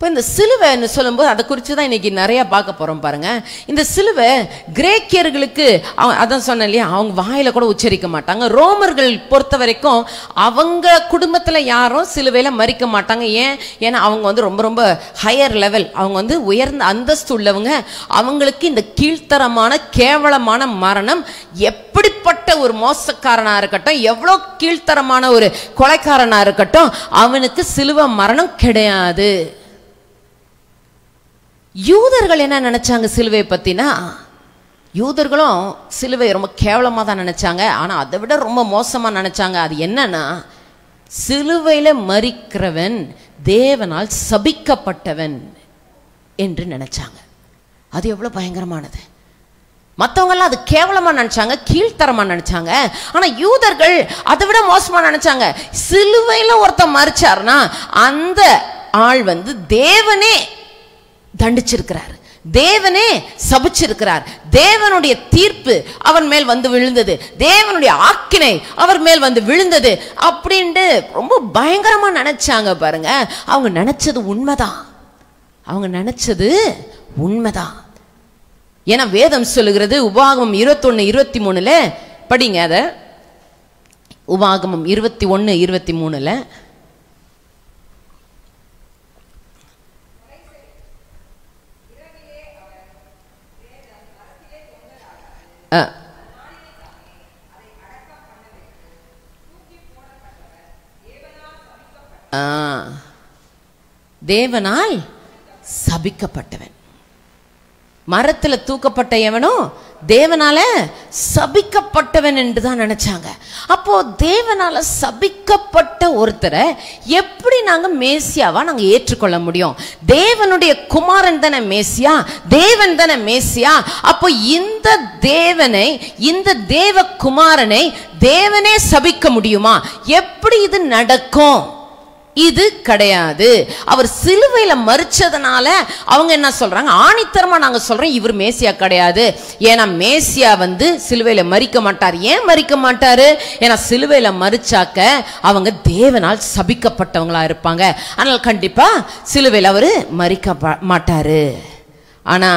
இப்போ இந்த சிலுவைன்னு சொல்லும்போது அதை குறித்து தான் இன்னைக்கு நிறைய பார்க்க போகிறோம் பாருங்க இந்த சிலுவை கிரேக்கியர்களுக்கு அவ- அதான் சொன்னேன் இல்லையா அவங்க வாயில கூட உச்சரிக்க மாட்டாங்க ரோமர்கள் பொறுத்த வரைக்கும் அவங்க குடும்பத்தில் யாரும் சிலுவையில் மறிக்க மாட்டாங்க ஏன் ஏன்னா அவங்க வந்து ரொம்ப ரொம்ப ஹையர் லெவல் அவங்க வந்து உயர்ந்த அந்தஸ்து உள்ளவங்க அவங்களுக்கு இந்த கீழ்த்தரமான கேவலமான மரணம் எப்படிப்பட்ட ஒரு மோசக்காரனா இருக்கட்டும் எவ்வளோ கீழ்த்தரமான ஒரு கொலைக்காரனா இருக்கட்டும் அவனுக்கு சிலுவை மரணம் கிடையாது யூதர்கள் என்ன நினைச்சாங்க சிலுவை பத்தினா யூதர்களும் சிலுவை ரொம்ப கேவலமாக தான் நினைச்சாங்க ஆனால் அதை விட ரொம்ப மோசமாக நினைச்சாங்க அது என்னன்னா சிலுவையில் மறிக்கிறவன் தேவனால் சபிக்கப்பட்டவன் என்று நினைச்சாங்க அது எவ்வளோ பயங்கரமானது மற்றவங்கெல்லாம் அது கேவலமாக நினச்சாங்க கீழ்த்தரமாக நினச்சாங்க ஆனால் யூதர்கள் அதை விட மோசமாக நினச்சாங்க சிலுவையில் ஒருத்தன் மறிச்சாருன்னா அந்த ஆள் வந்து தேவனே தண்டிச்சிருக்கிறார் தேவனே சபிச்சிருக்கிறார் தேவனுடைய தீர்ப்பு அவன் மேல் வந்து விழுந்தது தேவனுடைய ஆக்கினை அவர் மேல் வந்து விழுந்தது அப்படின்ட்டு ரொம்ப பயங்கரமா நினைச்சாங்க பாருங்க அவங்க நினைச்சது உண்மைதான் அவங்க நினைச்சது உண்மைதான் ஏன்னா வேதம் சொல்லுகிறது உபாகமம் இருபத்தொன்னு இருபத்தி மூணுல படிங்க அத உபாகமம் இருபத்தி ஒன்று இருபத்தி மூணுல ஆ. ஆ. தேவனால் சபிக்கப்பட்டவன் மரத்துல தூக்கப்பட்ட எவனோ தேவனால சபிக்கப்பட்டவன் என்று தான் நினைச்சாங்க அப்போ தேவனால சபிக்கப்பட்ட ஒருத்தரை எப்படி நாங்க மேசியாவா நாங்க ஏற்றுக்கொள்ள முடியும் தேவனுடைய குமாரன் தானே மேசியா தேவன் தானே மேசியா அப்போ இந்த தேவனை இந்த தேவ குமாரனை தேவனே சபிக்க முடியுமா எப்படி இது நடக்கும் இது கிடையாது அவர் சிலுவையில மறிச்சதுனால அவங்க என்ன சொல்றாங்க ஆணித்தரமா நாங்க சொல்றோம் இவர் மேசியா கிடையாது ஏன்னா மேசியா வந்து சிலுவையில மறிக்க மாட்டார் ஏன் மறிக்க மாட்டாரு ஏன்னா சிலுவையில மறிச்சாக்க அவங்க தேவனால் சபிக்கப்பட்டவங்களா இருப்பாங்க ஆனால் கண்டிப்பா சிலுவையில அவரு மறிக்க பா- மாட்டாரு ஆனா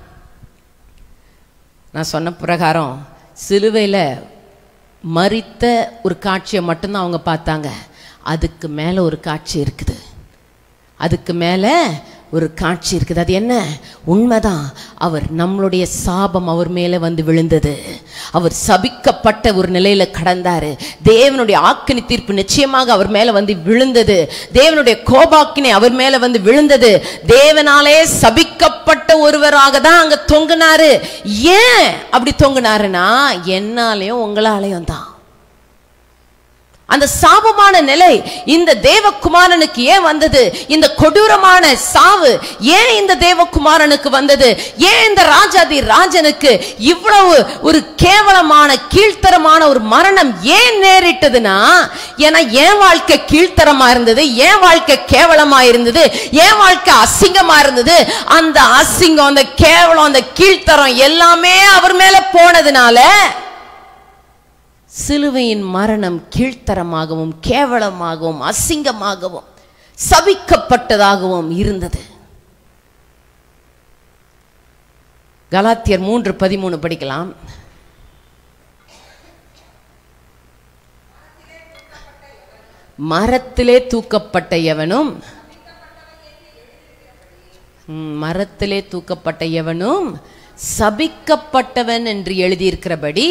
நான் சொன்ன பிரகாரம் சிலுவையில் மறித்த ஒரு காட்சியை மட்டும்தான் அவங்க பார்த்தாங்க அதுக்கு மேலே ஒரு காட்சி இருக்குது அதுக்கு மேலே ஒரு காட்சி இருக்குது அது என்ன உண்மைதான் அவர் நம்மளுடைய சாபம் அவர் மேலே வந்து விழுந்தது அவர் சபிக்கப்பட்ட ஒரு நிலையில கடந்தாரு தேவனுடைய ஆக்கினி தீர்ப்பு நிச்சயமாக அவர் மேலே வந்து விழுந்தது தேவனுடைய கோபாக்கினை அவர் மேலே வந்து விழுந்தது தேவனாலே சபிக்கப்பட்ட ஒருவராக தான் அங்க தொங்குனாரு ஏன் அப்படி தொங்குனாருன்னா என்னாலையும் உங்களாலையும் தான் அந்த சாபமான நிலை இந்த தேவகுமாரனுக்கு ஏன் வந்தது இந்த கொடூரமான சாவு ஏன் இந்த தேவகுமாரனுக்கு வந்தது ஏன் இந்த ராஜாதி ராஜனுக்கு இவ்வளவு ஒரு கேவலமான கீழ்த்தரமான ஒரு மரணம் ஏன் நேரிட்டதுன்னா ஏன்னா என் வாழ்க்கை கீழ்த்தரமா இருந்தது என் வாழ்க்கை கேவலமா இருந்தது என் வாழ்க்கை அசிங்கமா இருந்தது அந்த அசிங்கம் அந்த கேவலம் அந்த கீழ்த்தரம் எல்லாமே அவர் மேல போனதுனால சிலுவையின் மரணம் கீழ்த்தரமாகவும் கேவலமாகவும் அசிங்கமாகவும் சபிக்கப்பட்டதாகவும் இருந்தது கலாத்தியர் மூன்று பதிமூணு படிக்கலாம் மரத்திலே தூக்கப்பட்ட எவனும் ம், மரத்திலே தூக்கப்பட்ட எவனும் சபிக்கப்பட்டவன் என்று எழுதியிருக்கிறபடி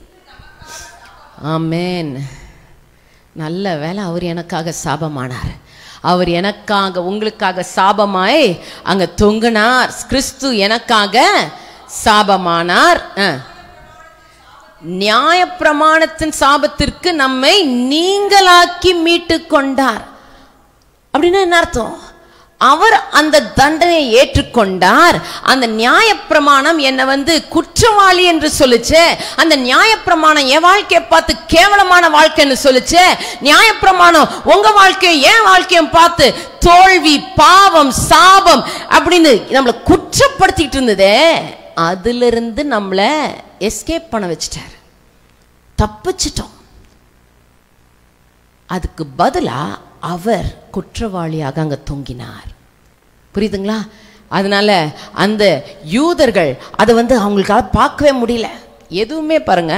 ஆமென் நல்ல வேளை அவர் எனக்காக சாபமானார் அவர் எனக்காக உங்களுக்காக சாபமாய் அங்க தொங்கினார் கிறிஸ்து எனக்காக சாபமானார் அஹ். நியாயப்பிரமாணத்தின் சாபத்திற்கு நம்மை நீங்களாக்கி மீட்டு கொண்டார் அப்படின்னா என்ன அர்த்தம் அவர் அந்த தண்டனையை ஏற்றுக்கொண்டார் அந்த நியாயப்பிரமாணம் என்னை வந்து குற்றவாளி என்று சொல்லுச்சு அந்த நியாயப்பிரமாணம் என் வாழ்க்கையை பார்த்து கேவலமான வாழ்க்கைன்னு சொல்லுச்சு நியாயப்பிரமாணம் உங்க வாழ்க்கையை என் வாழ்க்கையும் பார்த்து தோல்வி பாவம் சாபம் அப்படின்னு நம்மளை குற்றப்படுத்திட்டு இருந்ததே அதிலிருந்து நம்மளை எஸ்கேப் பண்ண வச்சிட்டார் தப்பிச்சிட்டோம் அதுக்கு பதிலா அவர் குற்றவாளியாக அங்க தொங்கினார் புரியுதுங்களா அதனால அந்த யூதர்கள் அதை வந்து அவங்களுக்காக பார்க்கவே முடியல எதுவுமே பாருங்க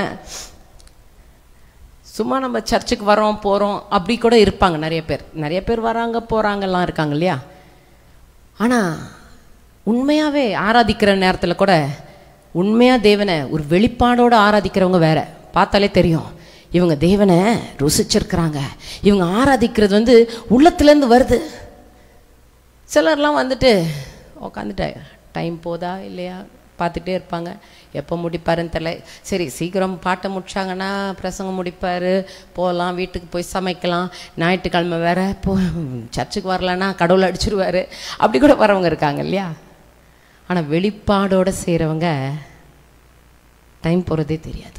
சும்மா நம்ம சர்ச்சுக்கு வரோம் போகிறோம் அப்படி கூட இருப்பாங்க நிறைய பேர் நிறைய பேர் வராங்க போகிறாங்கலாம் இருக்காங்க இல்லையா ஆனால் உண்மையாகவே ஆராதிக்கிற நேரத்தில் கூட உண்மையாக தேவனை ஒரு வெளிப்பாடோடு ஆராதிக்கிறவங்க வேற பார்த்தாலே தெரியும் இவங்க தேவனை ருசிச்சிருக்கிறாங்க இவங்க ஆராதிக்கிறது வந்து உள்ளத்துலேருந்து வருது சிலர்லாம் வந்துட்டு உக்காந்துட்டு டைம் போதா இல்லையா பார்த்துட்டே இருப்பாங்க எப்போ முடிப்பாருன்னு தெரியல சரி சீக்கிரம் பாட்டை முடிச்சாங்கன்னா பிரசங்கம் முடிப்பார் போகலாம் வீட்டுக்கு போய் சமைக்கலாம் ஞாயிற்றுக்கிழமை வேற போ சர்ச்சுக்கு வரலன்னா கடவுள் அடிச்சிருவாரு அப்படி கூட வரவங்க இருக்காங்க இல்லையா ஆனால் வெளிப்பாடோடு செய்கிறவங்க டைம் போகிறதே தெரியாது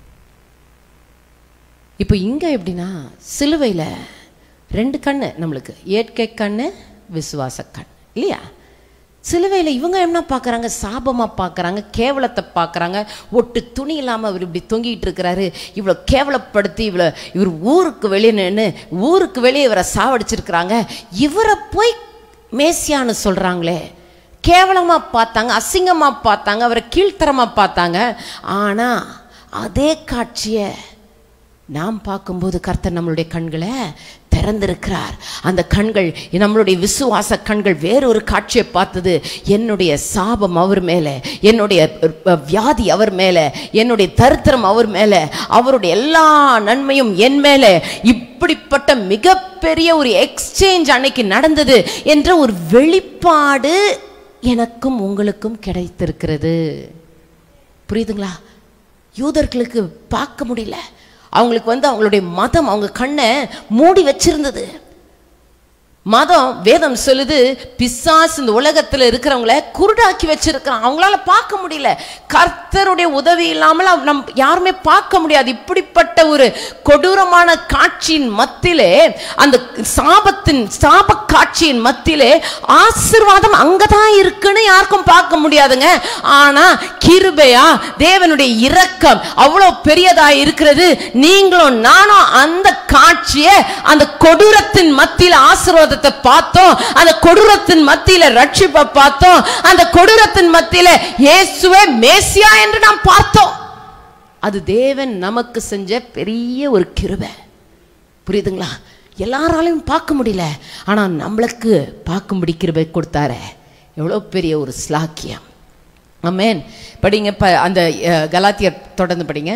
இப்போ இங்கே எப்படின்னா சிலுவையில் ரெண்டு கண்ணு நம்மளுக்கு இயற்கை கண்ணு விசுவாச கண் இல்லையா சிலுவையில் இவங்க என்ன பார்க்குறாங்க சாபமாக பார்க்குறாங்க கேவலத்தை பார்க்குறாங்க ஒட்டு துணி இல்லாமல் அவர் இப்படி தொங்கிட்டு இருக்கிறாரு இவ்வளோ கேவலப்படுத்தி இவ்வளோ இவர் ஊருக்கு வெளியே நின்று ஊருக்கு வெளியே இவரை சாவடிச்சிருக்கிறாங்க இவரை போய் மேசியான்னு சொல்கிறாங்களே கேவலமாக பார்த்தாங்க அசிங்கமாக பார்த்தாங்க அவரை கீழ்த்தரமாக பார்த்தாங்க ஆனால் அதே காட்சியை நாம் பார்க்கும்போது கர்த்தர் நம்மளுடைய கண்களை திறந்திருக்கிறார் அந்த கண்கள் நம்மளுடைய விசுவாச கண்கள் வேறொரு காட்சியை பார்த்தது என்னுடைய சாபம் அவர் மேலே என்னுடைய அஹ், வியாதி அவர் மேலே என்னுடைய தரித்திரம் அவர் மேலே அவருடைய எல்லா நன்மையும் என் மேலே இப்படிப்பட்ட மிகப்பெரிய ஒரு எக்ஸ்சேஞ்ச் அன்னைக்கு நடந்தது என்ற ஒரு வெளிப்பாடு எனக்கும் உங்களுக்கும் கிடைத்திருக்கிறது புரியுதுங்களா யூதர்களுக்கு பார்க்க முடியல அவங்களுக்கு வந்து அவங்களுடைய மதம் அவங்க கண்ணை மூடி வச்சிருந்தது மதம் வேதம் சொல்லுது பிசாசு இந்த உலகத்தில் இருக்கிறவங்கள குருடாக்கி வச்சிருக்கிறான் அவங்களால பார்க்க முடியல கர்த்தருடைய உதவி இல்லாமல் அவ- நம் யாருமே பார்க்க முடியாது இப்படிப்பட்ட ஒரு கொடூரமான காட்சியின் மத்தியிலே அந்த சாபத்தின் சாப காட்சியின் மத்தியிலே ஆசீர்வாதம் அங்கதான் இருக்குன்னு யாருக்கும் பார்க்க முடியாதுங்க ஆனா கிருபையா தேவனுடைய இரக்கம் அவ்வளோ பெரியதா இருக்கிறது நீங்களும் நானும் அந்த காட்சியை அந்த கொடூரத்தின் மத்தியில ஆசீர்வாதத்தை பார்த்தோம் அந்த கொடூரத்தின் மத்தியில ரட்சிப்பை பார்த்தோம் அந்த கொடூரத்தின் மத்தியில இயேசுவே மேசியா என்று நாம் பார்த்தோம் அது தேவன் நமக்கு செஞ்ச பெரிய ஒரு கிருபை புரியுதுங்களா எல்லாராலையும் பார்க்க முடியல ஆனா நம்மளுக்கு பார்க்கும்படி கிருபை கொடுத்தாரே எவ்வளோ பெரிய ஒரு ஸ்லாக்கியம் ஆமென் படிங்க ப அந்த அஹ், கலாத்தியர் தொடர்ந்து படிங்க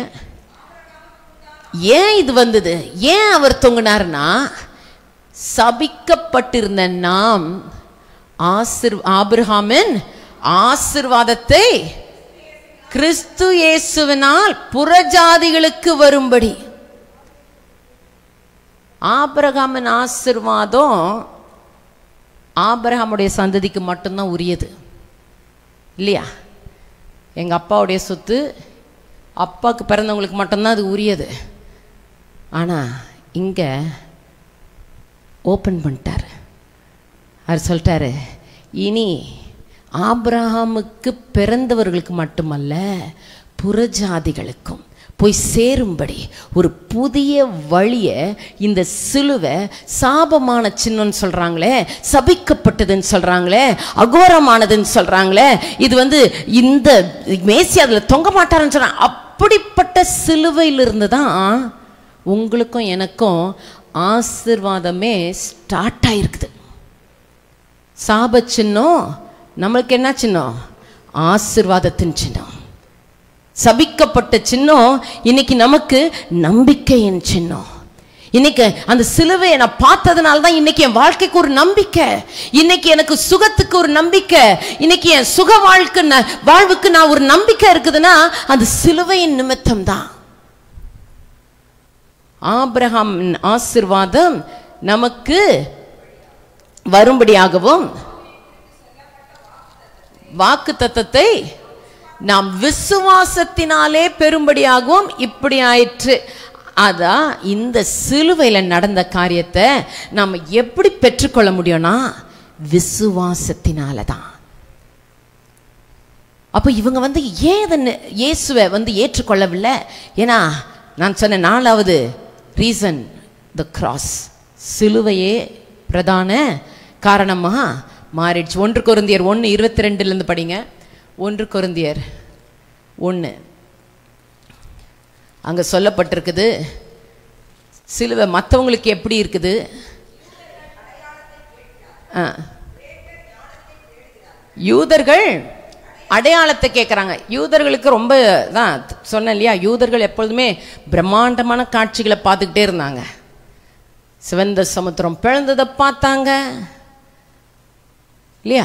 ஏன் இது வந்தது ஏன் அவர் தொங்கினார்னா சபிக்கப்பட்டிருந்த நாம் ஆசிர் ஆபிரகாமின் ஆசிர்வாதத்தை கிறிஸ்து இயேசுவினால் புறஜாதிகளுக்கு வரும்படி ஆபிரகாமின் ஆசிர்வாதம் ஆபிரகாமுடைய சந்ததிக்கு மட்டும்தான் உரியது இல்லையா எங்கள் அப்பாவுடைய சொத்து அப்பாவுக்கு பிறந்தவங்களுக்கு மட்டும்தான் அது உரியது ஆனால் இங்கே ஓப்பன் பண்ணிட்டார் அவர் சொல்லிட்டாரு இனி ஆபிரகாமுக்கு பிறந்தவர்களுக்கு மட்டுமல்ல புறஜாதிகளுக்கும் போய் சேரும்படி ஒரு புதிய வழியை இந்த சிலுவை சாபமான சின்னம்னு சொல்றாங்களே சபிக்கப்பட்டதுன்னு சொல்றாங்களே அகோரமானதுன்னு சொல்றாங்களே இது வந்து இந்த மேசி அதில் தொங்க மாட்டாருன்னு சொல்றாங்க அப்படிப்பட்ட சிலுவையிலிருந்து தான் உங்களுக்கும் எனக்கும் ஆசிர்வாதமே ஸ்டார்ட் ஆயிருக்குது சாப சின்னம் நம்மளுக்கு என்ன சின்னம் ஆசிர்வாதத்தின் சின்னம் சபிக்கப்பட்ட சின்னம் இன்னைக்கு நமக்கு நம்பிக்கையின் சின்னம் இன்னைக்கு அந்த சிலுவையை நான் பார்த்ததுனால தான் இன்னைக்கு என் வாழ்க்கைக்கு ஒரு நம்பிக்கை இன்னைக்கு எனக்கு சுகத்துக்கு ஒரு நம்பிக்கை இன்னைக்கு என் சுக வாழ்க்கை ந- வாழ்வுக்கு நான் ஒரு நம்பிக்கை இருக்குதுன்னா அந்த சிலுவையின் நிமித்தம் தான் ஆபிரகாம் ஆசிர்வாதம் நமக்கு வரும்படியாகவும் வாக்கு தத்தத்தை நாம் விசுவாசத்தினாலே பெரும்படியாகவும் இப்படி ஆயிற்று அதான் இந்த சிலுவையில நடந்த காரியத்தை நாம் எப்படி பெற்றுக்கொள்ள முடியும்னா விசுவாசத்தினால தான் அப்போ இவங்க வந்து ஏன் இதை நி- இயேசுவை வந்து ஏற்றுக்கொள்ளவில்லை ஏன்னா நான் சொன்ன நாலாவது ரீசன் த கிராஸ் சிலுவையே பிரதான காரணமா மாறிடுச்சு ஒன்று கொருந்தியர் ஒன்று இருபத்தி ரெண்டுலேருந்து படிங்க ஒன்று கொருந்தியர் ஒன்று அங்கே சொல்லப்பட்டிருக்குது சிலுவை மற்றவங்களுக்கு எப்படி இருக்குது ஆ. யூதர்கள் அடையாளத்தை கேட்குறாங்க யூதர்களுக்கு ரொம்ப தான் சொன்னேன் இல்லையா யூதர்கள் எப்பொழுதுமே பிரம்மாண்டமான காட்சிகளை பார்த்துக்கிட்டே இருந்தாங்க சிவந்த சமுத்திரம் பிளந்ததை பார்த்தாங்க இல்லையா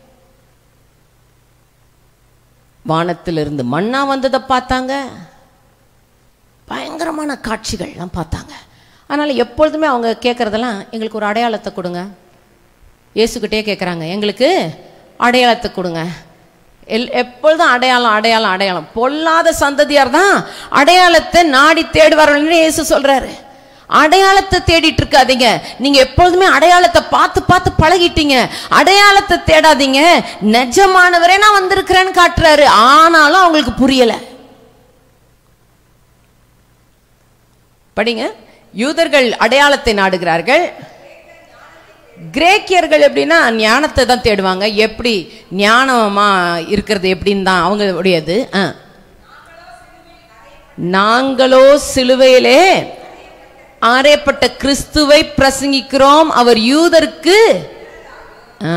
வானத்திலிருந்து மண்ணா வந்ததை பார்த்தாங்க பயங்கரமான காட்சிகள்லாம் பார்த்தாங்க அதனால் எப்பொழுதுமே அவங்க கேட்குறதெல்லாம் எங்களுக்கு ஒரு அடையாளத்தை கொடுங்க இயேசுக்கிட்டே கேட்குறாங்க எங்களுக்கு அடையாளத்தை கொடுங்க எல் எப்பொழுதும் அடையாளம் அடையாளம் அடையாளம் பொல்லாத சந்ததியார் தான் அடையாளத்தை நாடி தேடுவார்கள்னு இயேசு சொல்றாரு அடையாளத்தை தேடிட்டு இருக்காதீங்க நீங்க எப்பொழுதுமே அடையாளத்தை பார்த்து பார்த்து பழகிட்டீங்க அடையாளத்தை தேடாதீங்க நிஜமானவரே நான் வந்திருக்கிறேன்னு காட்டுறாரு ஆனாலும் அவங்களுக்கு புரியல படிங்க யூதர்கள் அடையாளத்தை நாடுகிறார்கள் கிரேக்கியர்கள் எப்படின்னா ஞானத்தை தான் தேடுவாங்க எப்படி ஞானமா இருக்கிறது எப்படின்னு தான் அவங்களுடையது ஆ. நாங்களோ சிலுவையிலே ஆரேப்பட்ட கிறிஸ்துவை பிரசங்கிக்கிறோம் அவர் யூதருக்கு ஆ,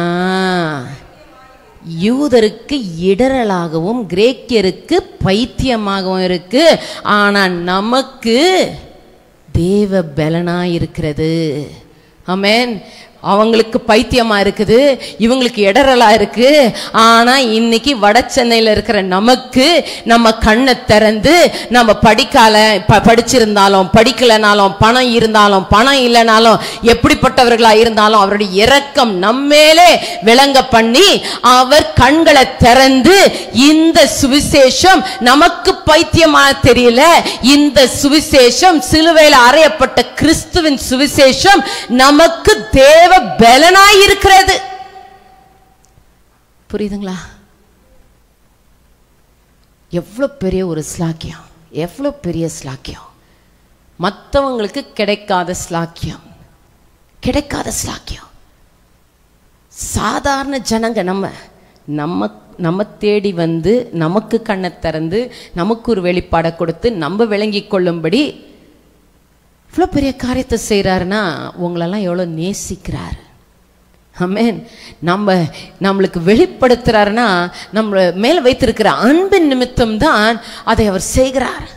யூதருக்கு இடரலாகவும் கிரேக்கியருக்கு பைத்தியமாகவும் இருக்கு ஆனா நமக்கு தேவ பலனா இருக்கிறது ஆமென் அவங்களுக்கு பைத்தியமா இருக்குது இவங்களுக்கு இடரலா இருக்கு ஆனா இன்னைக்கு வட சென்னையில இருக்கிற நமக்கு நம்ம கண்ணை திறந்து நம்ம படிக்கால ப- படிச்சிருந்தாலும் படிக்கலைனாலும் பணம் இருந்தாலும் பணம் இல்லைனாலும் எப்படிப்பட்டவர்களா இருந்தாலும் அவருடைய இரக்கம் நம்மேலே விளங்க பண்ணி அவர் கண்களை திறந்து இந்த சுவிசேஷம் நமக்கு பைத்தியமா தெரியல இந்த சுவிசேஷம் சிலுவையில் அறையப்பட்ட கிறிஸ்துவின் சுவிசேஷம் நமக்கு தேவ பலனாய் இருக்கிறது புரியுதுங்களா எவ்வளோ பெரிய ஒரு ஸ்லாக்கியம் எவ்வளோ பெரிய ஸ்லாக்கியம் மற்றவங்களுக்கு கிடைக்காத ஸ்லாக்கியம் கிடைக்காத ஸ்லாக்கியம் சாதாரண ஜனங்க நம்ம நம்ம நம்ம தேடி வந்து நமக்கு கண்ணை திறந்து நமக்கு ஒரு வெளிப்பாடை கொடுத்து நம்ம விளங்கி கொள்ளும்படி இவ்வளோ பெரிய காரியத்தை செய்கிறாருன்னா உங்களெல்லாம் எவ்வளோ நேசிக்கிறாரு ஆமென் நம்ம நம்மளுக்கு வெளிப்படுத்துறாருன்னா நம்ம மேல வைத்திருக்கிற அன்பின் நிமித்தம் தான் அதை அவர் செய்கிறார்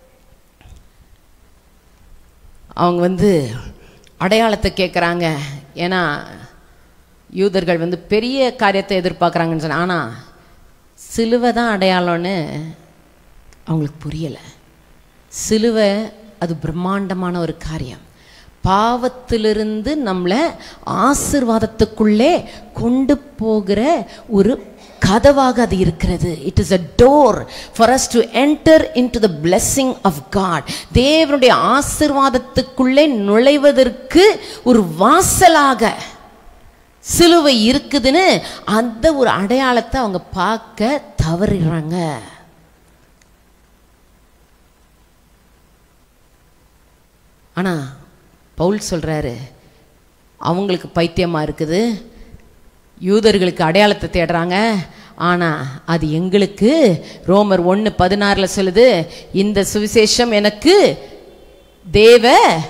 அவங்க வந்து அடையாளத்தை கேட்குறாங்க ஏன்னா யூதர்கள் வந்து பெரிய காரியத்தை எதிர்பார்க்குறாங்கன்னு சொன்ன ஆனால் சிலுவை தான் அடையாளம்னு அவங்களுக்கு புரியலை சிலுவை அது பிரம்மாண்டமான ஒரு காரியம் பாவத்திலிருந்து நம்மளை ஆசிர்வாதத்துக்குள்ளே கொண்டு போகிற ஒரு கதவாக அது இருக்கிறது it is a door for us to enter into the blessing of God தேவனுடைய ஆசிர்வாதத்துக்குள்ளே நுழைவதற்கு ஒரு வாசலாக சிலுவை இருக்குதுன்னு அந்த ஒரு அடையாளத்தை அவங்க பார்க்க தவறிடுறாங்க ஆனா பவுல் சொல்றாரு அவங்களுக்கு பைத்தியமா இருக்குது யூதர்களுக்கு அடையாளத்தை தேடுறாங்க ஆனா அது எங்களுக்கு ரோமர் ஒன்று பதினாறுல சொல்லுது இந்த சுவிசேஷம் எனக்கு தேவ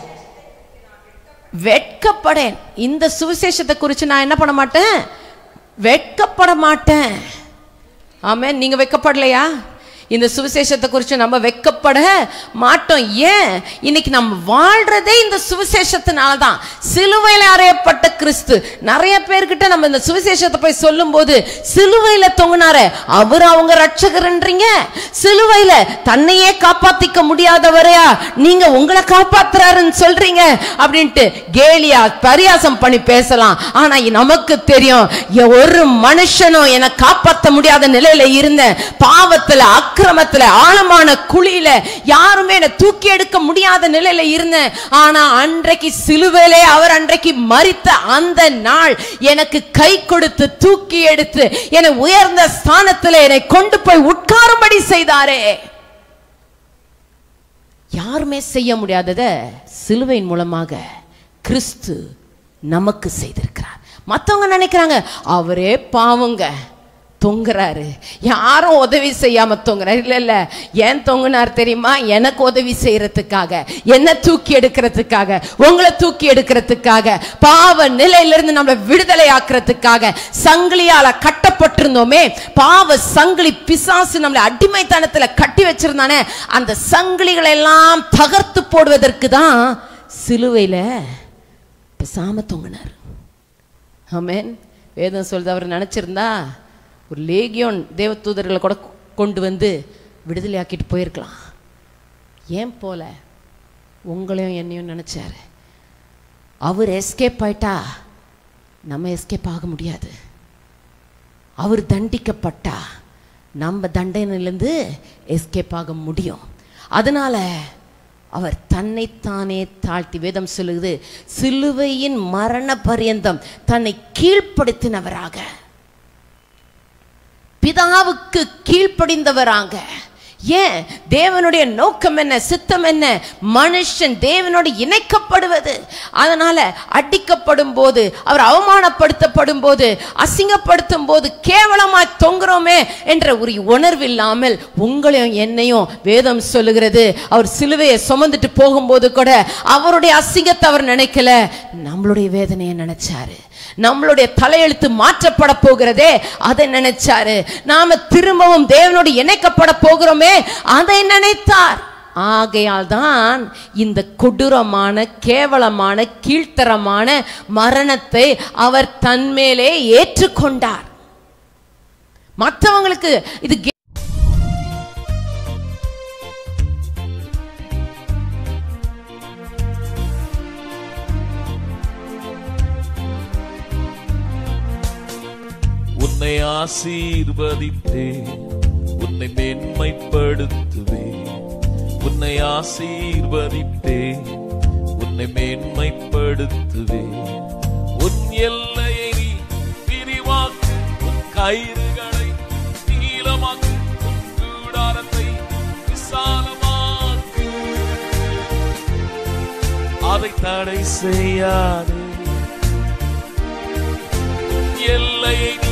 வெட்கப்படேன் இந்த சுவிசேஷத்தை குறித்து நான் என்ன பண்ண மாட்டேன் வெட்கப்பட மாட்டேன் ஆமென் நீங்க வெட்கப்படலையா இந்த சுவிசேஷத்தை குறித்து நம்ம வெட்கப்பட மாட்டோம் ஏன் இன்னைக்கு நம்ம வாழ்றதே இந்த சுவிசேஷத்தினால தான் சிலுவையில் அறையப்பட்ட கிறிஸ்து நிறைய பேர்கிட்ட நம்ம இந்த சுவிசேஷத்தை போய் சொல்லும்போது சிலுவையில் தொங்குனாரே அவர் அவங்க ரட்சகர்ன்றீங்க சிலுவையில் தன்னையே காப்பாத்திக்க முடியாதவரையா நீங்க உங்களை காப்பாத்துறாருன்னு சொல்றீங்க அப்படின்ட்டு கேலியா பரியாசம் பண்ணி பேசலாம் ஆனா நமக்கு தெரியும் எ- ஒரு மனுஷனும் என்னை காப்பாற்ற முடியாத நிலையில இருந்தேன் பாவத்துல அக்கிரமத்துல ஆழமான குழியில யாருமே என்னை தூக்கி எடுக்க முடியாத நிலையில இருந்தேன் ஆனா அன்றைக்கு சிலுவையிலே அவர் அன்றைக்கு மரித்த அந்த நாள் எனக்கு கை கொடுத்து தூக்கி எடுத்து என்னை உயர்ந்த ஸ்தானத்துல என்னை கொண்டு போய் உட்காரும்படி செய்தாரே யாருமே செய்ய முடியாததை சிலுவையின் மூலமாக கிறிஸ்து நமக்கு செய்திருக்கிறார் மத்தவங்க நினைக்கிறாங்க அவரே பாவங்க தொங்குறாரு யாரும் உதவி செய்யாம தொங்குறாரு இல்ல இல்ல ஏன் தொங்குனார் தெரியுமா எனக்கு உதவி செய்யறதுக்காக என்ன தூக்கி எடுக்கிறதுக்காக உங்களை தூக்கி எடுக்கிறதுக்காக பாவ நிலையிலிருந்து நம்மளை விடுதலை ஆக்குறதுக்காக சங்கிலியால கட்டப்பட்டிருந்தோமே பாவ சங்கிலி பிசாசு நம்மளை அடிமைத்தனத்துல கட்டி வச்சிருந்தானே அந்த சங்கிலிகளை எல்லாம் தகர்த்து போடுவதற்கு தான் சிலுவையில பிசாம தொங்கினார் ஆமென் வேதம் சொல்றது அவர் நினைச்சிருந்தா ஒரு லேகியோன் தேவதூதர்களை கூட கொண்டு வந்து விடுதலையாக்கிட்டு போயிருக்கலாம் ஏன் போல உங்களையும் என்னையும் நினைச்சாரு அவர் எஸ்கேப் ஆயிட்டா நம்ம எஸ்கேப் ஆக முடியாது அவர் தண்டிக்கப்பட்டா நம்ம தண்டனையிலேருந்து எஸ்கேப் ஆக முடியும் அதனால அவர் தன்னைத்தானே தாழ்த்தி வேதம் சொல்லுது சிலுவையின் மரண பரியந்தம் தன்னை கீழ்ப்படுத்தினவராக பிதாவுக்கு கீழ்ப்படிந்தவராங்க ஏன் தேவனுடைய நோக்கம் என்ன சித்தம் என்ன மனுஷன் தேவனோடு இணைக்கப்படுவது அதனால அடிக்கப்படும் போது அவர் அவமானப்படுத்தப்படும் போது அசிங்கப்படுத்தும் போது கேவலமாய் தொங்குறோமே என்ற ஒரு உணர்வு இல்லாமல் உங்களையும் என்னையும் வேதம் சொல்லுகிறது அவர் சிலுவையை சுமந்துட்டு போகும்போது கூட அவருடைய அசிங்கத்தை அவர் நினைக்கல நம்மளுடைய வேதனையை நினைச்சாரு நம்மளுடைய தலையெழுத்து மாற்றப்பட போகிறதே அதை நினைச்சாரு நாம திரும்பவும் தேவனோடு இணைக்கப்பட போகிறோமே அதை நினைத்தார் ஆகையால் தான் இந்த கொடூரமான கேவலமான கீழ்த்தரமான மரணத்தை அவர் தன்மேலே ஏற்றுக்கொண்டார் மற்றவங்களுக்கு இது கே- உன்னை ஆசீர்வதித்தே உன்னை மேன்மைப்படுத்துவே உன்னை ஆசீர்வதித்தே உன்னை மேன்மைப்படுத்துவே உன் எல்லையை நீ விரிவாக்கு உன் கயிறுகளை நீளமாக்கு உன் கூடாரத்தை விசாலமாக்கு அதை தடை செய்யாதே எல்லையை நீ